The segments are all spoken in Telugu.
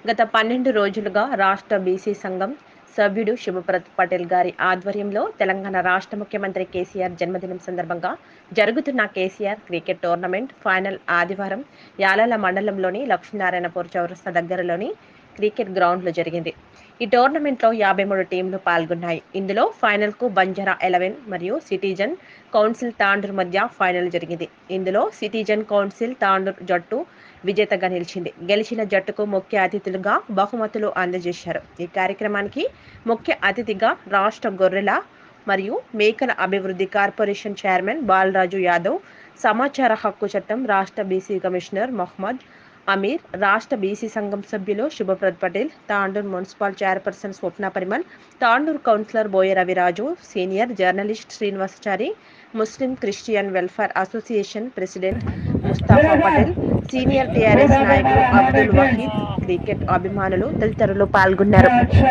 గత పన్నెండు రోజులుగా రాష్ట్ర బీసీ సంఘం సభ్యుడు శుభప్రత్ పటేల్ గారి ఆధ్వర్యంలో తెలంగాణ రాష్ట్ర ముఖ్యమంత్రి కేసీఆర్ జన్మదినం సందర్భంగా జరుగుతున్న కేసీఆర్ క్రికెట్ టోర్నమెంట్ ఫైనల్ ఆదివారం యాలాల మండలంలోని లక్ష్మీనారాయణపూర్ చౌరస్తా దగ్గరలోని క్రికెట్ గ్రౌండ్లో జరిగింది ఈ టోర్నమెంట్లో యాభై మూడు టీంలు పాల్గొన్నాయి ఇందులో ఫైనల్కు బంజారా ఎలెవెన్ మరియు సిటిజన్ కౌన్సిల్ తాండూర్ మధ్య ఫైనల్ జరిగింది ఇందులో సిటిజన్ కౌన్సిల్ తాండూర్ జట్టు విజేతగా నిలిచింది గెలిచిన జట్టుకు ముఖ్య అతిథులుగా బహుమతులు అందజేశారు ఈ కార్యక్రమానికి ముఖ్య అతిథిగా రాష్ట్ర గొర్రెల మరియు మేకల అభివృద్ధి కార్పొరేషన్ చైర్మన్ బాలరాజు యాదవ్ సమాచార హక్కు చట్టం రాష్ట్ర బీసీ కమిషనర్ మొహమ్మద్ అమీర్ రాష్ట్ర బీసీ సంఘం సభ్యులు Shubhaprad Patel Tandur municipal chairperson Swapna Parimal Tandur councillor Boya Raviraju senior journalist Srinivasachari Muslim Christian welfare association president Mustafa Patel senior TRS నాయకులు అబ్దుల్ వహీద్ క్రికెట్ అభిమానులు తదితరులు పాల్గొన్నారు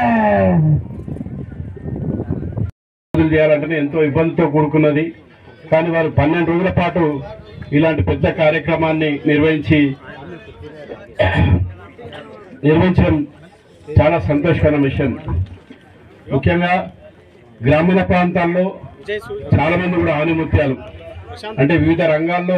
పూజలు చేయాలంటేనే ఎంతో ఇబ్బందితో కూడుకున్నది కానీ వారు పన్నెండు రోజుల పాటు ఇలాంటి పెద్ద కార్యక్రమాన్ని నిర్వహించి నిర్వహించడం చాలా సంతోషకరమైన విషయం ముఖ్యంగా గ్రామీణ ప్రాంతాల్లో చాలా మంది కూడా ఆనిముత్యాలు అంటే వివిధ రంగాల్లో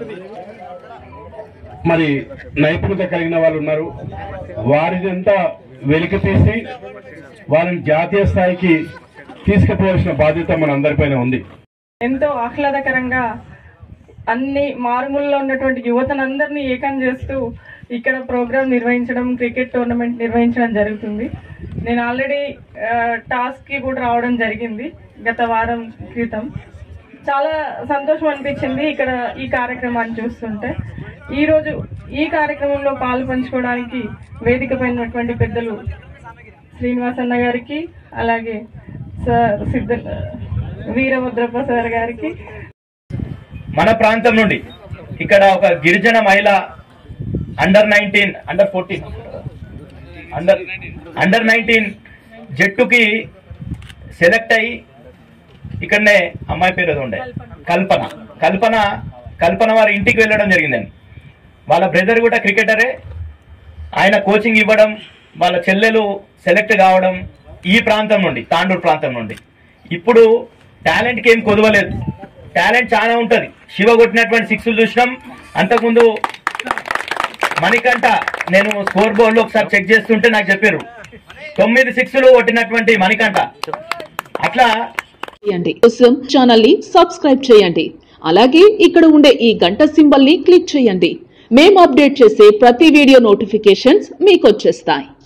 మరి నైపుణ్యత కలిగిన వాళ్ళు ఉన్నారు వారినంతా వెలికి తీసి వారిని జాతీయ స్థాయికి తీసుకుపోవాల్సిన బాధ్యత మన అందరిపైన ఉంది ఎంతో ఆహ్లాదకరంగా అన్ని మారుమూలలో ఉన్నటువంటి యువతనందరినీ ఏకం చేస్తూ ఇక్కడ ప్రోగ్రామ్ నిర్వహించడం క్రికెట్ టోర్నమెంట్ నిర్వహించడం జరుగుతుంది నేను ఆల్రెడీ టాస్క్ కి కూడా రావడం జరిగింది గత వారం క్రితం చాలా సంతోషం అనిపించింది ఇక్కడ ఈ కార్యక్రమాన్ని చూస్తుంటే ఈ రోజు ఈ కార్యక్రమంలో పాలు పంచుకోవడానికి వేదిక పైన ఉన్నటువంటి పెద్దలు శ్రీనివాస్ అన్న గారికి అలాగే సార్ సిద్ధ వీరభద్రప్ప సార్ గారికి మన ప్రాంతం నుండి ఇక్కడ ఒక గిరిజన మహిళ under nineteen under fourteen under under nineteen జట్టుకి సెలెక్ట్ అయ్యి ఇక్కడనే అమ్మాయి పేరు ఏదో ఉండే కల్పన కల్పన కల్పన వారి ఇంటికి వెళ్ళడం జరిగిందండి వాళ్ళ బ్రదర్ కూడా క్రికెటరే ఆయన కోచింగ్ ఇవ్వడం వాళ్ళ చెల్లెలు సెలెక్ట్ కావడం ఈ ప్రాంతం నుండి తాండూరు ప్రాంతం నుండి ఇప్పుడు టాలెంట్కి ఏం కొదవలేదు టాలెంట్ చాలా ఉంటది శివ కొట్టినటువంటి సిక్స్లు చూసినాం అంతకుముందు మణికంఠ నేను స్కోర్ బోర్డ్ లో ఒకసారి చెక్ చేస్తుంటే నాకు చెప్పారు తొమ్మిది సిక్స్లు కొట్టినటువంటి మణికంఠ అట్లా చేయండి కోసం ఛానల్ ని సబ్స్క్రైబ్ చేయండి అలాగే ఇక్కడ ఉండే ఈ గంట సింబల్ ని క్లిక్ చేయండి మేము అప్డేట్ చేసే ప్రతి వీడియో నోటిఫికేషన్స్ మీకు వచ్చేస్తాయి